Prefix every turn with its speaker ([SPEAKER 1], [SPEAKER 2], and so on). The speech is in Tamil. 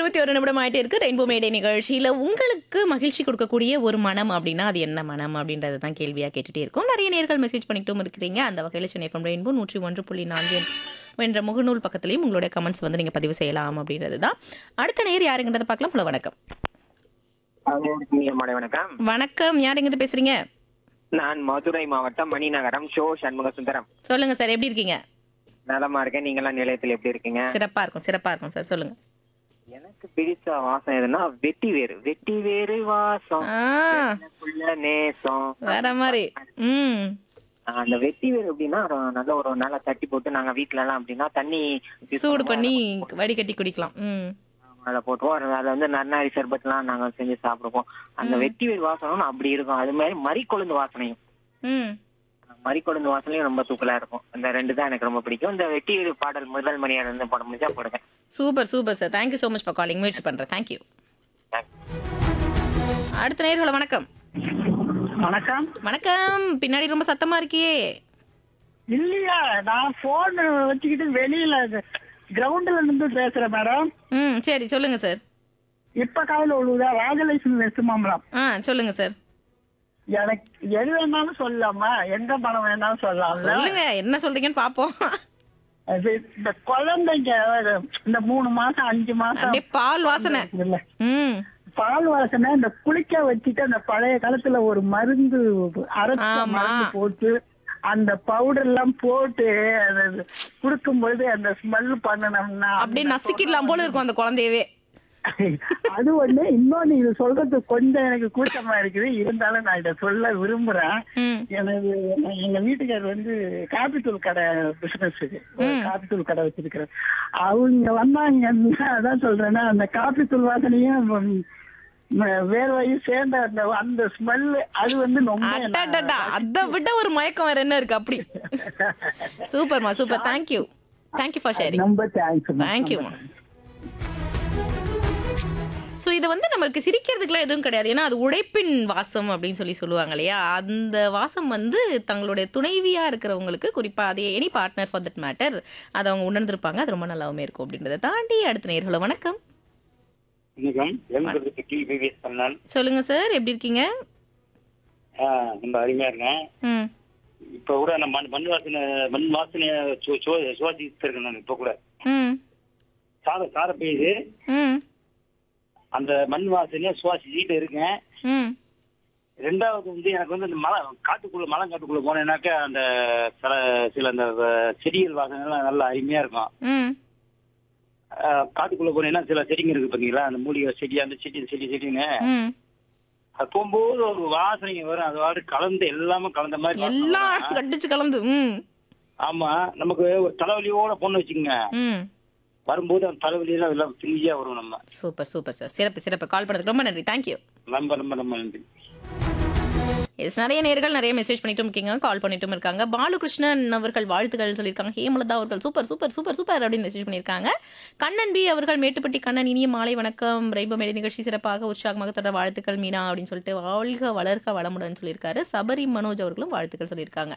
[SPEAKER 1] இருபத்தி ஒரு நிமிடம் ஆயிட்டே இருக்கு ரெயின்போ மேடே நிகழ்ச்சியில உங்களுக்கு மகிழ்ச்சி கொடுக்கக்கூடிய ஒரு மனம் அப்படின்னா அது என்ன மனம் அப்படின்றது தான் கேள்வியா கேட்டுட்டே இருக்கும் நிறைய நேர்கள் மெசேஜ் பண்ணிட்டும் இருக்கிறீங்க அந்த வகையில் சென்னை எஃப்எம் ரெயின்போ நூற்றி ஒன்று புள்ளி நான்கு என்ற முகநூல் பக்கத்துலையும் உங்களுடைய கமெண்ட்ஸ் வந்து நீங்க பதிவு செய்யலாம் அப்படின்றது தான் அடுத்த நேர் யாருங்கிறத பார்க்கலாம் ஹலோ வணக்கம்
[SPEAKER 2] இனிய மாலை வணக்கம்
[SPEAKER 1] வணக்கம் யார் எங்கிருந்து பேசுறீங்க
[SPEAKER 2] நான் மதுரை மாவட்டம் மணிநகரம் ஷோ சண்முக சுந்தரம்
[SPEAKER 1] சொல்லுங்க சார் எப்படி இருக்கீங்க
[SPEAKER 2] நலமா இருக்கேன் நீங்களாம் நிலையத்தில் எப்படி இருக்கீங்க
[SPEAKER 1] சிறப்பா இருக்கும் சிறப்பா இருக்கும் சார் சொல்லுங்க
[SPEAKER 2] எனக்கு பிடிச்ச வாசம் எதுனா வெட்டி வேறு வெட்டி வேறு வாசம்
[SPEAKER 1] ஆ
[SPEAKER 2] எனக்குள்ள நேசம்
[SPEAKER 1] வேற மாதிரி ம்
[SPEAKER 2] அந்த வெட்டி வேறு எப்படின்னா ஒரு நல்ல ஒரு நல்லா தட்டி போட்டு நாங்க வீட்ல எல்லாம் அப்படின்னா தண்ணி use
[SPEAKER 1] சூடு
[SPEAKER 2] பண்ணுவோம்.
[SPEAKER 1] பண்ணி வடிகட்டி குடிக்கலாம் ம்
[SPEAKER 2] அதுல போட்டுவோம் அதுல வந்து நன்னாரி சர்பத்லாம் நாங்க செஞ்சு சாப்பிடுவோம் அந்த வெட்டி வேறு வாசனம் அப்படி இருக்கும் அது மாதிரி மறிக்கொழுந்து வாசனையும்
[SPEAKER 1] ம்
[SPEAKER 2] மறிக்கொழுந்து வாசனையும் ரொம்ப தூக்கலா இருக்கும் இந்த ரெண்டு தான் எனக்கு ரொம்ப பிடிக்கும் இந்த வெட்டி வேறு பாடல் முதல் மணியார் இருந்து போட முடிஞ்சா போடுங்க
[SPEAKER 1] super super sir thank you so much for calling முயற்சி பண்ணுறேன் தேங்க்யூ அடுத்த நேர்களை வணக்கம்
[SPEAKER 3] வணக்கம்
[SPEAKER 1] வணக்கம் பின்னாடி ரொம்ப சத்தமா இருக்கியே
[SPEAKER 3] இல்லையா நான் போன் வச்சுக்கிட்டு வெளியில கிரவுண்ட்ல இருந்து பேசுறேன் மேடம்
[SPEAKER 1] ம் சரி சொல்லுங்க சார்
[SPEAKER 3] இப்ப காலையில விழுவுதா ராஜலட்சுமி வெஸ்ட் மாம்பலம்
[SPEAKER 1] ஆ சொல்லுங்க சார்
[SPEAKER 3] எனக்கு எது வேணாலும் சொல்லலாமா எந்த படம் வேணாலும் சொல்லலாம்ல
[SPEAKER 1] சொல்லுங்க என்ன சொல்றீங்கன்னு பாப்போம்
[SPEAKER 3] அது இந்த குழந்தைங்க இந்த மூணு மாசம் அஞ்சு மாசம்
[SPEAKER 1] அப்படியே பால் வாசனை
[SPEAKER 3] இல்ல
[SPEAKER 1] ம்
[SPEAKER 3] பால் வாசனை இந்த குளிக்க வச்சுட்டு அந்த பழைய காலத்துல ஒரு மருந்து அரைச்ச
[SPEAKER 1] ஆமா.
[SPEAKER 3] மருந்து போட்டு அந்த பவுடர் எல்லாம் போட்டு அது குடுக்கும்போது அந்த ஸ்மெல் பண்ணணும்னா
[SPEAKER 1] அப்படியே நசுக்கிடலாம் போல இருக்கும் அந்த குழந்தையவே
[SPEAKER 3] அது ஒண்ணு இன்னொன்னு இது சொல்றது கொஞ்சம் எனக்கு கூச்சமா இருக்குது இருந்தாலும் நான் இத சொல்ல விரும்புறேன்
[SPEAKER 1] ம்
[SPEAKER 3] எனது எங்க வீட்டுக்காரர் வந்து காபித்தூள் கடை பிசினஸ் காபித்தூள் கடை வச்சிருக்கிறேன் அவங்க வந்தாங்கன்னா அதான் சொல்றேன்னா அந்த காபித்தூள் வாசனையும் ம், ம- வேர்வையும் சேர்ந்த அந்த அந்த ஸ்மெல் அது வந்து ரொம்ப என்ன-
[SPEAKER 1] அடடடா அதை விட ஒரு மயக்கம் வேற என்ன இருக்கு அப்படி சூப்பர்மா super thank you thank you for sharing
[SPEAKER 3] ரொம்ப தேங்க்ஸ்
[SPEAKER 1] தேங்க்யூமா ஸோ இது வந்து நம்மளுக்கு சிரிக்கிறதுக்குலாம் எதுவும் கிடையாது ஏன்னா அது உழைப்பின் வாசம் அப்படின்னு சொல்லி சொல்லுவாங்க இல்லையா அந்த வாசம் வந்து தங்களுடைய துணைவியா இருக்கிறவங்களுக்கு குறிப்பா அது any partner for that matter அதை அவங்க உணர்ந்திருப்பாங்க அது ரொம்ப நல்லாவுமே இருக்கும் அப்படின்றத தாண்டி அடுத்த நேர்களை வணக்கம்
[SPEAKER 4] வணக்கம் எண்பதுக்கு டி விவிஎஸ் பண்ணால்
[SPEAKER 1] சொல்லுங்க சார் எப்படி இருக்கீங்க
[SPEAKER 4] ரொம்ப அருமையா இருக்கேன்
[SPEAKER 1] ம்
[SPEAKER 4] இப்ப கூட நான் மண் மண் வாசனை மண் வாசனைய சு- சு- சுவாசித்து இருக்கேன் நான் இப்ப கூட
[SPEAKER 1] ம்
[SPEAKER 4] சார சார பெய்யுது
[SPEAKER 1] ம்
[SPEAKER 4] அந்த மண் வாசனைய சுவாசிச்சுட்டு இருக்கேன்
[SPEAKER 1] ம்
[SPEAKER 4] ரெண்டாவது வந்து எனக்கு வந்து அந்த மலை காட்டுக்குள்ள மலம் காட்டுக்குள்ள போனேன்னாக்கா அந்த சில சில அந்த அஹ், செடிகள் வாசனை எல்லாம் நல்லா அருமையா இருக்கும்
[SPEAKER 1] ம்
[SPEAKER 4] அஹ், காட்டுக்குள்ள போனீங்கன்னா சில செடிங்க இருக்கு பாத்தீங்களா அந்த மூலிகை செடி அந்த செடி இந்த செடி செடின்னு
[SPEAKER 1] ம்
[SPEAKER 4] அது போகும்போது ஒரு வாசனைங்க வரும் அது வாட்டு கலந்து எல்லாமே கலந்த மாதிரி வாசனை
[SPEAKER 1] எல்லாம்
[SPEAKER 4] வரும்.
[SPEAKER 1] கட்டிச்சு கலந்து ம்
[SPEAKER 4] ஆமா நமக்கு ஒரு தலைவலியோட பொண்ணு வச்சுக்கோங்க
[SPEAKER 1] ம்
[SPEAKER 4] வரும்போது அந்த தலைவலியெல்லாம் எல்லாம் ஃப்ரீயா வரும் நம்ம
[SPEAKER 1] சூப்பர் சூப்பர் சார் சிறப்பு சிறப்பு கால் பண்ணதுக்கு ரொம்ப நன்றி தேங்க்யூ
[SPEAKER 4] ரொம்ப ரொம்ப ரொம்ப நன்றி
[SPEAKER 1] எஸ் நிறைய நேர்கள் நிறைய மெசேஜ் பண்ணிட்டும் இருக்கீங்க கால் பண்ணிட்டும் இருக்காங்க பாலுகிருஷ்ணன் அவர்கள் வாழ்த்துக்கள் சொல்லியிருக்காங்க ஹேமலதா அவர்கள் சூப்பர் சூப்பர் சூப்பர் சூப்பர் அப்படின்னு மெசேஜ் பண்ணியிருக்காங்க கண்ணன் பி அவர்கள் மேட்டுப்பட்டி கண்ணன் இனிய மாலை வணக்கம் ரெயின்போ மேடை நிகழ்ச்சி சிறப்பாக உற்சாகமாக தொடர வாழ்த்துக்கள் மீனா அப்படின்னு சொல்லிட்டு வாழ்க வளர்க வளமுடன் சொல்லியிருக்காரு சபரி மனோஜ் அவர்களும் வாழ்த்துக்கள் சொல்லியிருக்காங்க